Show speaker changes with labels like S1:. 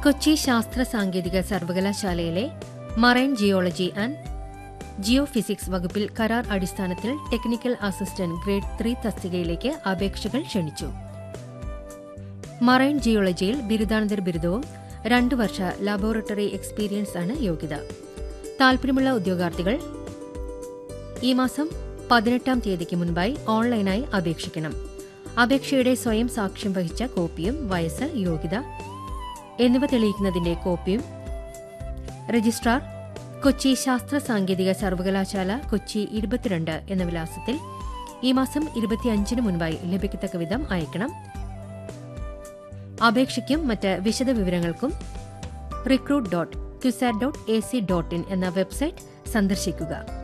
S1: കൊച്ചി ശാസ്ത്ര സാങ്കേതിക സർവകലാശാലയിലെ marine geology and geophysics വകുപ്പിൽ കരാർ അടിസ്ഥാനത്തിൽ ടെക്നിക്കൽ അസിസ്റ്റന്റ് ഗ്രേഡ് ത്രീ തസ്തികയിലേക്ക് അപേക്ഷകൾ ക്ഷണിച്ചു മറൈൻ ജിയോളജിയിൽ ബിരുദാനന്തര ബിരുദവും രണ്ടു വർഷ ലബോറട്ടറി എക്സ്പീരിയൻസ് ആണ് യോഗ്യത താൽപര്യമുള്ള ഉദ്യോഗാർത്ഥികൾ ഈ മാസം പതിനെട്ടാം തീയതിക്ക് മുൻപായി ഓൺലൈനായി അപേക്ഷിക്കണം അപേക്ഷയുടെ സ്വയം സാക്ഷ്യം വഹിച്ച കോപ്പിയും വയസ്സ് യോഗ്യത എന്നിവ തെളിയിക്കുന്നതിന്റെ കോപ്പിയും രജിസ്ട്രാർ കൊച്ചി ശാസ്ത്ര സാങ്കേതിക സർവകലാശാല കൊച്ചി ഇരുപത്തിരണ്ട് എന്ന വിലാസത്തിൽ ഈ മാസം ഇരുപത്തിയഞ്ചിന് മുൻപായി ലഭിക്കത്തക്ക വിധം അയക്കണം അപേക്ഷയ്ക്കും മറ്റ് വിശദ വിവരങ്ങൾക്കും recruit dot CUSAT dot A C dot in എന്ന വെബ്സൈറ്റ് സന്ദർശിക്കുക